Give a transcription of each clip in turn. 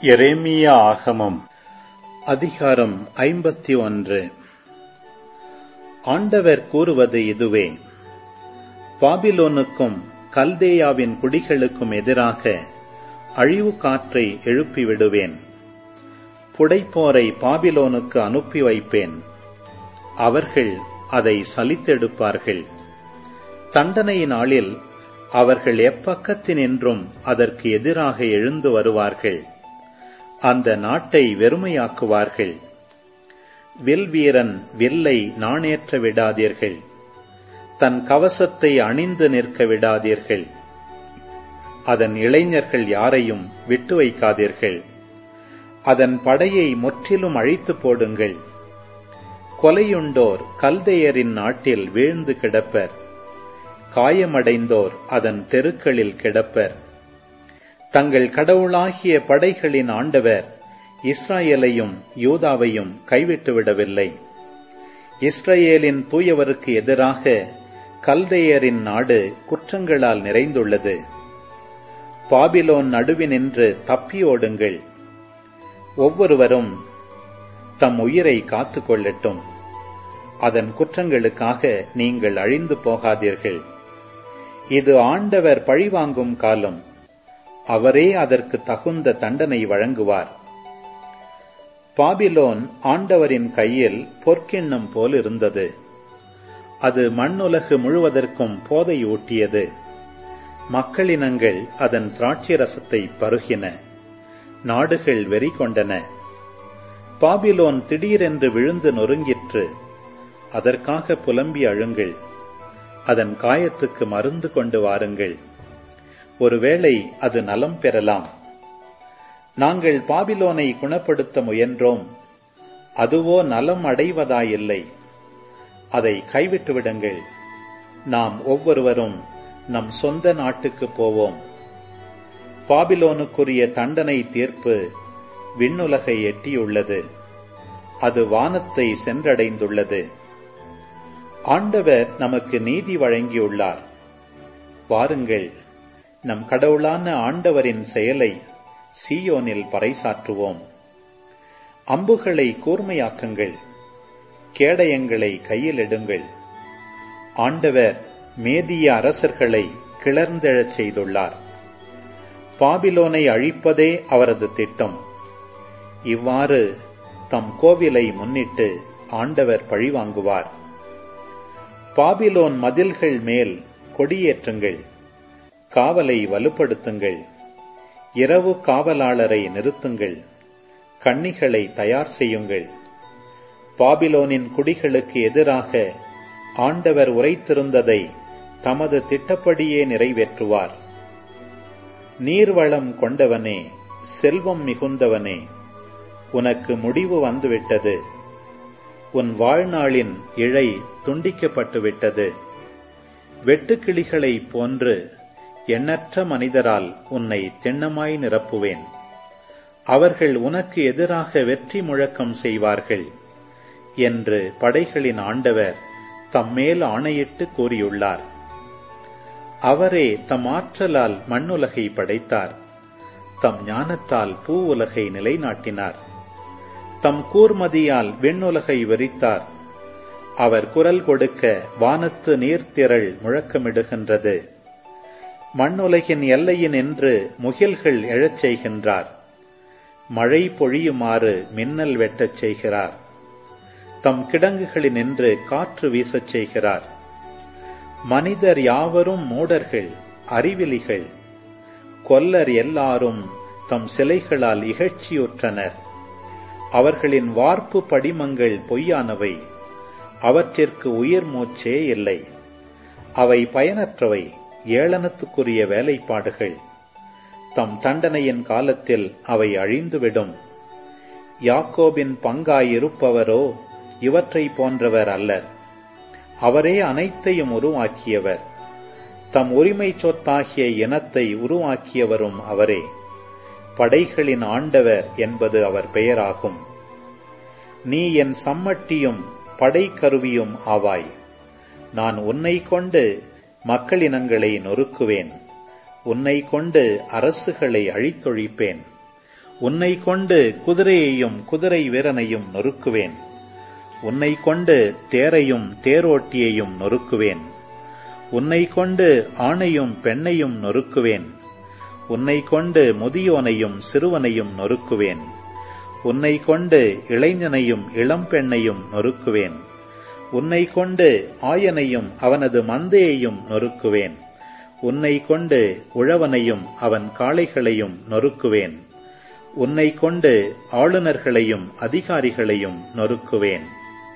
எரேமியா ஆகமம் அதிகாரம் ஐம்பத்தி ஒன்று ஆண்டவர் கூறுவது இதுவே பாபிலோனுக்கும் கல்தேயாவின் குடிகளுக்கும் எதிராக அழிவு காற்றை எழுப்பி விடுவேன் புடைப்போரை பாபிலோனுக்கு அனுப்பி வைப்பேன் அவர்கள் அதை சலித்தெடுப்பார்கள் தண்டனை நாளில் அவர்கள் எப்பக்கத்தினின்றும் அதற்கு எதிராக எழுந்து வருவார்கள் அந்த நாட்டை வெறுமையாக்குவார்கள் வில் வீரன் வில்லை நாணேற்ற விடாதீர்கள் தன் கவசத்தை அணிந்து நிற்க விடாதீர்கள் அதன் இளைஞர்கள் யாரையும் விட்டு வைக்காதீர்கள் அதன் படையை முற்றிலும் அழித்து போடுங்கள் கொலையுண்டோர் கல்தையரின் நாட்டில் வீழ்ந்து கிடப்பர் காயமடைந்தோர் அதன் தெருக்களில் கிடப்பர் தங்கள் கடவுளாகிய படைகளின் ஆண்டவர் இஸ்ராயேலையும் யூதாவையும் கைவிட்டுவிடவில்லை இஸ்ரேலின் தூயவருக்கு எதிராக கல்தையரின் நாடு குற்றங்களால் நிறைந்துள்ளது பாபிலோன் நடுவினின்று தப்பியோடுங்கள் ஒவ்வொருவரும் தம் உயிரை காத்துக் கொள்ளட்டும் அதன் குற்றங்களுக்காக நீங்கள் அழிந்து போகாதீர்கள் இது ஆண்டவர் பழிவாங்கும் காலம் அவரே அதற்கு தகுந்த தண்டனை வழங்குவார் பாபிலோன் ஆண்டவரின் கையில் பொற்கிண்ணம் போல் இருந்தது அது மண்ணுலகு முழுவதற்கும் போதை ஊட்டியது மக்களினங்கள் அதன் திராட்சை ரசத்தை பருகின நாடுகள் வெறி கொண்டன பாபிலோன் திடீரென்று விழுந்து நொறுங்கிற்று அதற்காக புலம்பி அழுங்கள் அதன் காயத்துக்கு மருந்து கொண்டு வாருங்கள் ஒருவேளை அது நலம் பெறலாம் நாங்கள் பாபிலோனை குணப்படுத்த முயன்றோம் அதுவோ நலம் அடைவதாயில்லை அதை கைவிட்டு விடுங்கள் நாம் ஒவ்வொருவரும் நம் சொந்த நாட்டுக்கு போவோம் பாபிலோனுக்குரிய தண்டனை தீர்ப்பு விண்ணுலகை எட்டியுள்ளது அது வானத்தை சென்றடைந்துள்ளது ஆண்டவர் நமக்கு நீதி வழங்கியுள்ளார் வாருங்கள் நம் கடவுளான ஆண்டவரின் செயலை சீயோனில் பறைசாற்றுவோம் அம்புகளை கூர்மையாக்குங்கள் கேடயங்களை கையில் எடுங்கள் ஆண்டவர் மேதிய அரசர்களை கிளர்ந்தெழச் செய்துள்ளார் பாபிலோனை அழிப்பதே அவரது திட்டம் இவ்வாறு தம் கோவிலை முன்னிட்டு ஆண்டவர் பழிவாங்குவார் பாபிலோன் மதில்கள் மேல் கொடியேற்றுங்கள் காவலை வலுப்படுத்துங்கள் இரவு காவலாளரை நிறுத்துங்கள் கண்ணிகளை தயார் செய்யுங்கள் பாபிலோனின் குடிகளுக்கு எதிராக ஆண்டவர் உரைத்திருந்ததை தமது திட்டப்படியே நிறைவேற்றுவார் நீர்வளம் கொண்டவனே செல்வம் மிகுந்தவனே உனக்கு முடிவு வந்துவிட்டது உன் வாழ்நாளின் இழை துண்டிக்கப்பட்டுவிட்டது வெட்டுக்கிளிகளைப் போன்று எண்ணற்ற மனிதரால் உன்னை திண்ணமாய் நிரப்புவேன் அவர்கள் உனக்கு எதிராக வெற்றி முழக்கம் செய்வார்கள் என்று படைகளின் ஆண்டவர் தம்மேல் ஆணையிட்டு கூறியுள்ளார் அவரே தம் ஆற்றலால் மண்ணுலகை படைத்தார் தம் ஞானத்தால் பூ உலகை நிலைநாட்டினார் தம் கூர்மதியால் விண்ணுலகை விரித்தார் அவர் குரல் கொடுக்க வானத்து நீர்த்திரள் முழக்கமிடுகின்றது மண்ணுலகின் எல்லையின் என்று முகில்கள் எழச் செய்கின்றார் மழை பொழியுமாறு மின்னல் வெட்டச் செய்கிறார் தம் கிடங்குகளினின்று காற்று வீசச் செய்கிறார் மனிதர் யாவரும் மூடர்கள் அறிவிலிகள் கொல்லர் எல்லாரும் தம் சிலைகளால் இகழ்ச்சியுற்றனர் அவர்களின் வார்ப்பு படிமங்கள் பொய்யானவை அவற்றிற்கு உயிர் மூச்சே இல்லை அவை பயனற்றவை ஏளனத்துக்குரிய வேலைப்பாடுகள் தம் தண்டனையின் காலத்தில் அவை அழிந்துவிடும் யாக்கோபின் பங்காயிருப்பவரோ இவற்றை போன்றவர் அல்லர் அவரே அனைத்தையும் உருவாக்கியவர் தம் உரிமை சொத்தாகிய இனத்தை உருவாக்கியவரும் அவரே படைகளின் ஆண்டவர் என்பது அவர் பெயராகும் நீ என் சம்மட்டியும் படைக்கருவியும் ஆவாய் நான் உன்னை கொண்டு மக்களினங்களை நொறுக்குவேன் உன்னை கொண்டு அரசுகளை அழித்தொழிப்பேன் உன்னை கொண்டு குதிரையையும் குதிரை வீரனையும் நொறுக்குவேன் உன்னை கொண்டு தேரையும் தேரோட்டியையும் நொறுக்குவேன் உன்னை கொண்டு ஆணையும் பெண்ணையும் நொறுக்குவேன் உன்னை கொண்டு முதியோனையும் சிறுவனையும் நொறுக்குவேன் உன்னை கொண்டு இளைஞனையும் இளம்பெண்ணையும் நொறுக்குவேன் உன்னை கொண்டு ஆயனையும் அவனது மந்தையையும் நொறுக்குவேன் உன்னை கொண்டு உழவனையும் அவன் காளைகளையும் நொறுக்குவேன் உன்னை கொண்டு ஆளுநர்களையும் அதிகாரிகளையும் நொறுக்குவேன்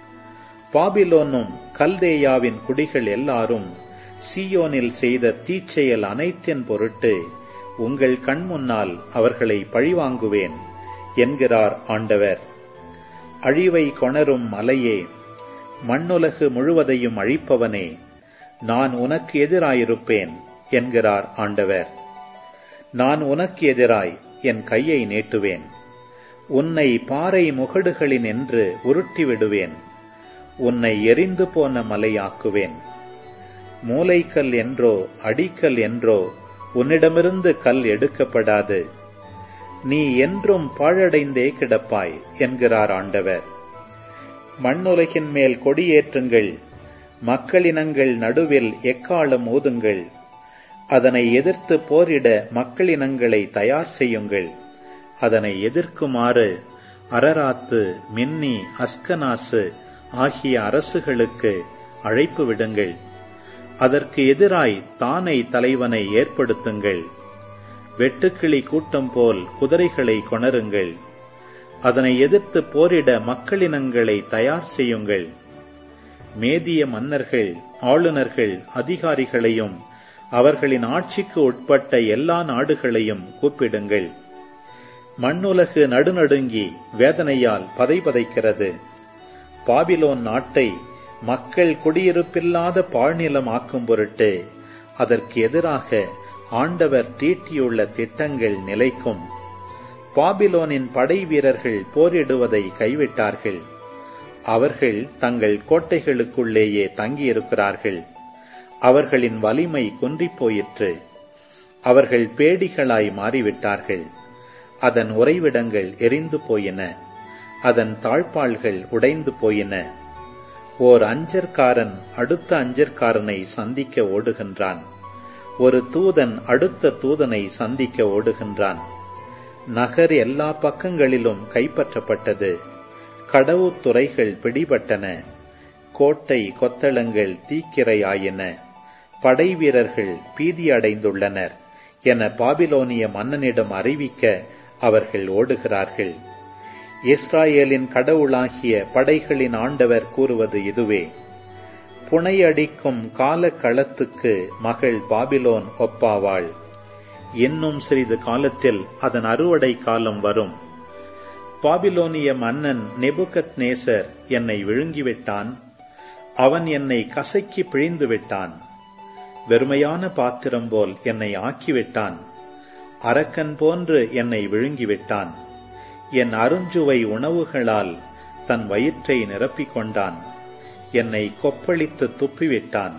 பாபிலோனும் கல்தேயாவின் குடிகள் எல்லாரும் சீயோனில் செய்த தீச்செயல் அனைத்தின் பொருட்டு உங்கள் கண்முன்னால் அவர்களை பழிவாங்குவேன் என்கிறார் ஆண்டவர் அழிவை கொணரும் மலையே மண்ணுலகு முழுவதையும் அழிப்பவனே நான் உனக்கு எதிராயிருப்பேன் என்கிறார் ஆண்டவர் நான் உனக்கு எதிராய் என் கையை நீட்டுவேன் உன்னை பாறை முகடுகளின் என்று உருட்டி விடுவேன் உன்னை எரிந்து போன மலையாக்குவேன் மூலைக்கல் என்றோ அடிக்கல் என்றோ உன்னிடமிருந்து கல் எடுக்கப்படாது நீ என்றும் பாழடைந்தே கிடப்பாய் என்கிறார் ஆண்டவர் மண்ணுலகின் மேல் கொடியேற்றுங்கள் மக்களினங்கள் நடுவில் எக்காலம் ஊதுங்கள் அதனை எதிர்த்து போரிட மக்களினங்களை தயார் செய்யுங்கள் அதனை எதிர்க்குமாறு அரராத்து மின்னி அஸ்கனாசு ஆகிய அரசுகளுக்கு அழைப்பு விடுங்கள் அதற்கு எதிராய் தானை தலைவனை ஏற்படுத்துங்கள் வெட்டுக்கிளி கூட்டம் போல் குதிரைகளை கொணருங்கள் அதனை எதிர்த்து போரிட மக்களினங்களை தயார் செய்யுங்கள் மேதிய மன்னர்கள் ஆளுநர்கள் அதிகாரிகளையும் அவர்களின் ஆட்சிக்கு உட்பட்ட எல்லா நாடுகளையும் கூப்பிடுங்கள் மண்ணுலகு நடுநடுங்கி வேதனையால் பதைபதைக்கிறது பாபிலோன் நாட்டை மக்கள் குடியிருப்பில்லாத பாழ்நிலம் ஆக்கும் பொருட்டு அதற்கு எதிராக ஆண்டவர் தீட்டியுள்ள திட்டங்கள் நிலைக்கும் பாபிலோனின் படை வீரர்கள் போரிடுவதை கைவிட்டார்கள் அவர்கள் தங்கள் கோட்டைகளுக்குள்ளேயே தங்கியிருக்கிறார்கள் அவர்களின் வலிமை குன்றிப் போயிற்று அவர்கள் பேடிகளாய் மாறிவிட்டார்கள் அதன் உறைவிடங்கள் எரிந்து போயின அதன் தாழ்பாள்கள் உடைந்து போயின ஓர் அஞ்சற்காரன் அடுத்த அஞ்சற்காரனை சந்திக்க ஓடுகின்றான் ஒரு தூதன் அடுத்த தூதனை சந்திக்க ஓடுகின்றான் நகர் எல்லா பக்கங்களிலும் கைப்பற்றப்பட்டது கடவுத்துறைகள் பிடிபட்டன கோட்டை கொத்தளங்கள் தீக்கிரையாயின படை வீரர்கள் பீதியடைந்துள்ளனர் என பாபிலோனிய மன்னனிடம் அறிவிக்க அவர்கள் ஓடுகிறார்கள் இஸ்ராயேலின் கடவுளாகிய படைகளின் ஆண்டவர் கூறுவது இதுவே புனையடிக்கும் காலக்களத்துக்கு மகள் பாபிலோன் ஒப்பாவாள் இன்னும் சிறிது காலத்தில் அதன் அறுவடை காலம் வரும் பாபிலோனிய மன்னன் நெபுகத் நேசர் என்னை விழுங்கிவிட்டான் அவன் என்னை கசக்கி பிழிந்து விட்டான் வெறுமையான பாத்திரம் போல் என்னை ஆக்கிவிட்டான் அரக்கன் போன்று என்னை விழுங்கிவிட்டான் என் அருஞ்சுவை உணவுகளால் தன் வயிற்றை நிரப்பிக் கொண்டான் என்னை கொப்பளித்து துப்பிவிட்டான்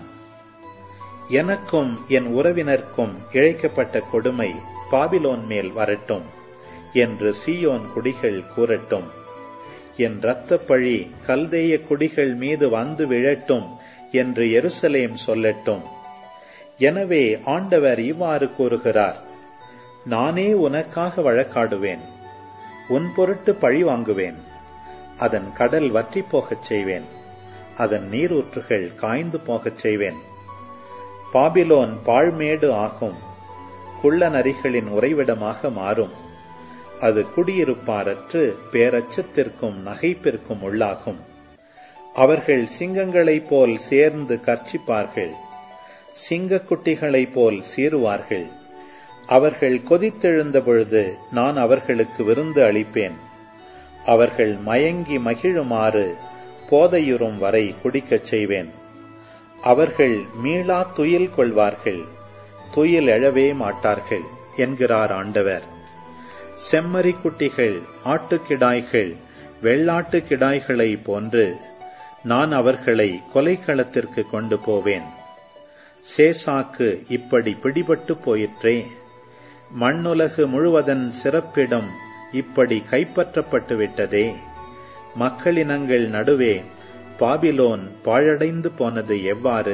எனக்கும் என் உறவினர்க்கும் இழைக்கப்பட்ட கொடுமை பாபிலோன் மேல் வரட்டும் என்று சீயோன் குடிகள் கூறட்டும் என் இரத்தப் பழி கல்தேய குடிகள் மீது வந்து விழட்டும் என்று எருசலேம் சொல்லட்டும் எனவே ஆண்டவர் இவ்வாறு கூறுகிறார் நானே உனக்காக வழக்காடுவேன் உன் பொருட்டு பழி வாங்குவேன் அதன் கடல் வற்றி போகச் செய்வேன் அதன் நீரூற்றுகள் காய்ந்து போகச் செய்வேன் பாபிலோன் பாழ்மேடு ஆகும் குள்ள நரிகளின் உறைவிடமாக மாறும் அது குடியிருப்பாரற்று பேரச்சத்திற்கும் நகைப்பிற்கும் உள்ளாகும் அவர்கள் சிங்கங்களைப் போல் சேர்ந்து கர்ச்சிப்பார்கள் சிங்கக்குட்டிகளைப் போல் சீருவார்கள் அவர்கள் கொதித்தெழுந்த பொழுது நான் அவர்களுக்கு விருந்து அளிப்பேன் அவர்கள் மயங்கி மகிழுமாறு போதையுறும் வரை குடிக்கச் செய்வேன் அவர்கள் மீளா துயில் கொள்வார்கள் துயில் எழவே மாட்டார்கள் என்கிறார் ஆண்டவர் செம்மறி குட்டிகள் ஆட்டுக்கிடாய்கள் வெள்ளாட்டு கிடாய்களை போன்று நான் அவர்களை கொலைக்களத்திற்கு கொண்டு போவேன் சேசாக்கு இப்படி பிடிபட்டு போயிற்றே மண்ணுலகு முழுவதன் சிறப்பிடம் இப்படி கைப்பற்றப்பட்டு விட்டதே மக்களினங்கள் நடுவே பாபிலோன் பாழடைந்து போனது எவ்வாறு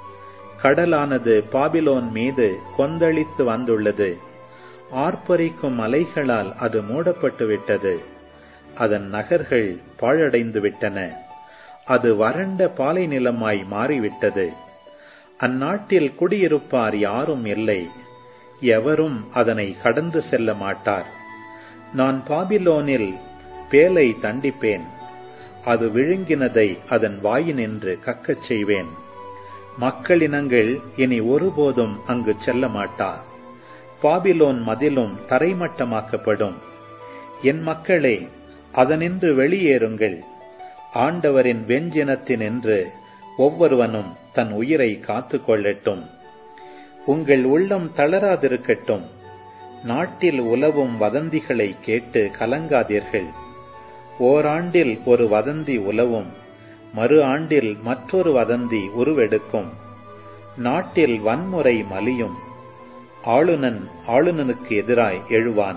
கடலானது பாபிலோன் மீது கொந்தளித்து வந்துள்ளது ஆர்ப்பரிக்கும் அலைகளால் அது மூடப்பட்டு விட்டது அதன் நகர்கள் பாழடைந்து விட்டன அது வறண்ட பாலை நிலமாய் மாறிவிட்டது அந்நாட்டில் குடியிருப்பார் யாரும் இல்லை எவரும் அதனை கடந்து செல்ல மாட்டார் நான் பாபிலோனில் பேலை தண்டிப்பேன் அது விழுங்கினதை அதன் வாயினின்று கக்கச் செய்வேன் மக்களினங்கள் இனி ஒருபோதும் அங்கு செல்ல மாட்டார் பாபிலோன் மதிலும் தரைமட்டமாக்கப்படும் என் மக்களே அதனின்று வெளியேறுங்கள் ஆண்டவரின் வெஞ்சினத்தினின்று ஒவ்வொருவனும் தன் உயிரை காத்துக் கொள்ளட்டும் உங்கள் உள்ளம் தளராதிருக்கட்டும் நாட்டில் உலவும் வதந்திகளை கேட்டு கலங்காதீர்கள் ஓராண்டில் ஒரு வதந்தி உலவும் மறு ஆண்டில் மற்றொரு வதந்தி உருவெடுக்கும் நாட்டில் வன்முறை மலியும் ஆளுநன் ஆளுநனுக்கு எதிராய் எழுவான்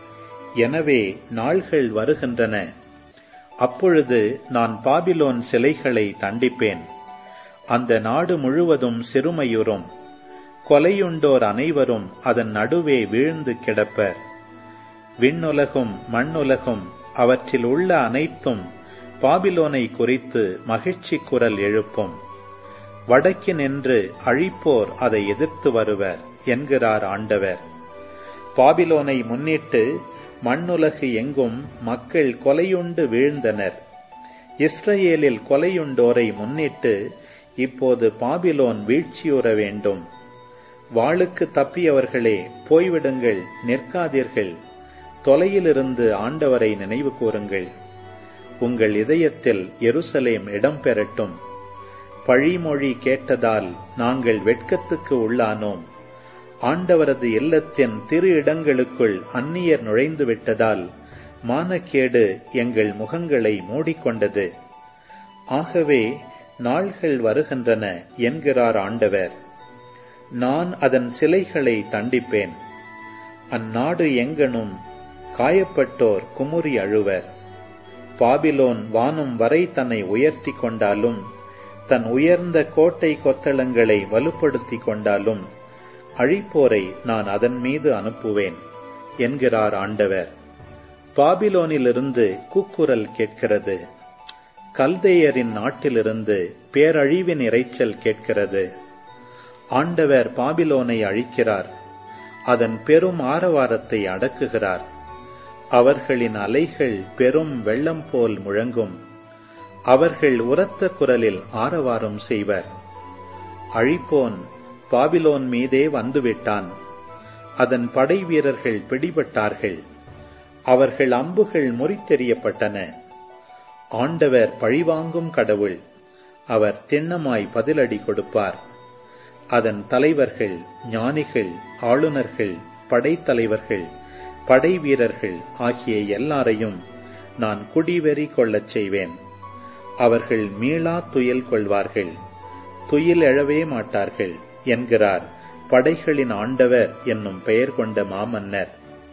எனவே நாள்கள் வருகின்றன அப்பொழுது நான் பாபிலோன் சிலைகளை தண்டிப்பேன் அந்த நாடு முழுவதும் சிறுமையுறும் கொலையுண்டோர் அனைவரும் அதன் நடுவே வீழ்ந்து கிடப்பர் விண்ணுலகும் மண்ணுலகும் அவற்றில் உள்ள அனைத்தும் பாபிலோனை குறித்து மகிழ்ச்சி குரல் எழுப்பும் வடக்கினின்று அழிப்போர் அதை எதிர்த்து வருவர் என்கிறார் ஆண்டவர் பாபிலோனை முன்னிட்டு மண்ணுலகு எங்கும் மக்கள் கொலையுண்டு வீழ்ந்தனர் இஸ்ரேலில் கொலையுண்டோரை முன்னிட்டு இப்போது பாபிலோன் வீழ்ச்சியுற வேண்டும் வாளுக்கு தப்பியவர்களே போய்விடுங்கள் நிற்காதீர்கள் தொலையிலிருந்து ஆண்டவரை நினைவு கூறுங்கள் உங்கள் இதயத்தில் எருசலேம் இடம் பெறட்டும் பழிமொழி கேட்டதால் நாங்கள் வெட்கத்துக்கு உள்ளானோம் ஆண்டவரது இல்லத்தின் திரு இடங்களுக்குள் அந்நியர் நுழைந்து விட்டதால் மானக்கேடு எங்கள் முகங்களை மூடிக்கொண்டது ஆகவே நாள்கள் வருகின்றன என்கிறார் ஆண்டவர் நான் அதன் சிலைகளை தண்டிப்பேன் அந்நாடு எங்கனும் காயப்பட்டோர் குமுறி அழுவர் பாபிலோன் வானம் வரை தன்னை உயர்த்தி கொண்டாலும் தன் உயர்ந்த கோட்டை கொத்தளங்களை வலுப்படுத்திக் கொண்டாலும் அழிப்போரை நான் அதன் மீது அனுப்புவேன் என்கிறார் ஆண்டவர் பாபிலோனிலிருந்து கூக்குரல் கேட்கிறது கல்தேயரின் நாட்டிலிருந்து பேரழிவின் இறைச்சல் கேட்கிறது ஆண்டவர் பாபிலோனை அழிக்கிறார் அதன் பெரும் ஆரவாரத்தை அடக்குகிறார் அவர்களின் அலைகள் பெரும் வெள்ளம் போல் முழங்கும் அவர்கள் உரத்த குரலில் ஆரவாரம் செய்வர் அழிப்போன் பாபிலோன் மீதே வந்துவிட்டான் அதன் படை வீரர்கள் பிடிபட்டார்கள் அவர்கள் அம்புகள் முறித்தெறியப்பட்டன ஆண்டவர் பழிவாங்கும் கடவுள் அவர் திண்ணமாய் பதிலடி கொடுப்பார் அதன் தலைவர்கள் ஞானிகள் ஆளுநர்கள் படைத்தலைவர்கள் படை வீரர்கள் ஆகிய எல்லாரையும் நான் குடிவெறி கொள்ளச் செய்வேன் அவர்கள் மீளா துயில் கொள்வார்கள் துயில் எழவே மாட்டார்கள் என்கிறார் படைகளின் ஆண்டவர் என்னும் பெயர் கொண்ட மாமன்னர்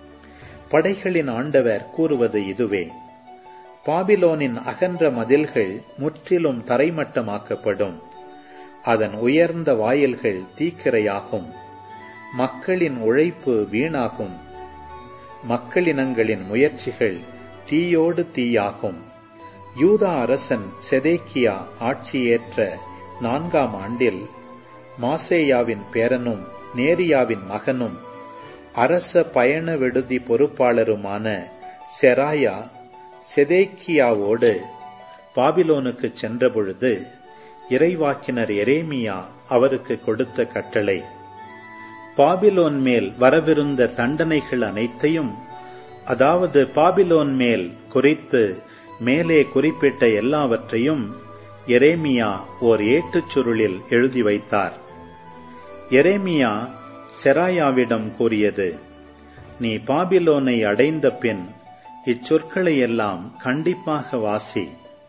படைகளின் ஆண்டவர் கூறுவது இதுவே பாபிலோனின் அகன்ற மதில்கள் முற்றிலும் தரைமட்டமாக்கப்படும் அதன் உயர்ந்த வாயில்கள் தீக்கிரையாகும் மக்களின் உழைப்பு வீணாகும் மக்களினங்களின் முயற்சிகள் தீயோடு தீயாகும் யூதா அரசன் செதேக்கியா ஆட்சியேற்ற நான்காம் ஆண்டில் மாசேயாவின் பேரனும் நேரியாவின் மகனும் அரச பயண விடுதி பொறுப்பாளருமான செராயா செதேக்கியாவோடு பாபிலோனுக்கு சென்றபொழுது இறைவாக்கினர் எரேமியா அவருக்கு கொடுத்த கட்டளை பாபிலோன் மேல் வரவிருந்த தண்டனைகள் அனைத்தையும் அதாவது பாபிலோன் மேல் குறித்து மேலே குறிப்பிட்ட எல்லாவற்றையும் எரேமியா ஓர் ஏட்டுச் சுருளில் எழுதி வைத்தார் எரேமியா செராயாவிடம் கூறியது நீ பாபிலோனை அடைந்த பின் இச்சொற்களை எல்லாம் கண்டிப்பாக வாசி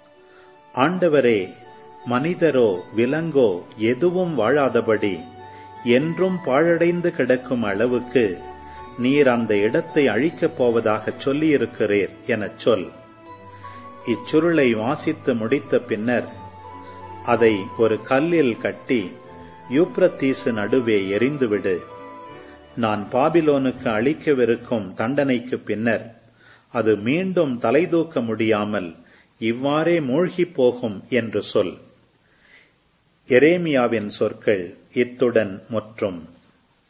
ஆண்டவரே மனிதரோ விலங்கோ எதுவும் வாழாதபடி என்றும் பாழடைந்து கிடக்கும் அளவுக்கு நீர் அந்த இடத்தை அழிக்கப் போவதாகச் சொல்லியிருக்கிறீர் எனச் சொல் இச்சுருளை வாசித்து முடித்த பின்னர் அதை ஒரு கல்லில் கட்டி யூப்ரத்தீசு நடுவே எரிந்துவிடு நான் பாபிலோனுக்கு அளிக்கவிருக்கும் தண்டனைக்கு பின்னர் அது மீண்டும் தலைதூக்க முடியாமல் இவ்வாறே மூழ்கிப் போகும் என்று சொல் எரேமியாவின் சொற்கள் இத்துடன் முற்றும்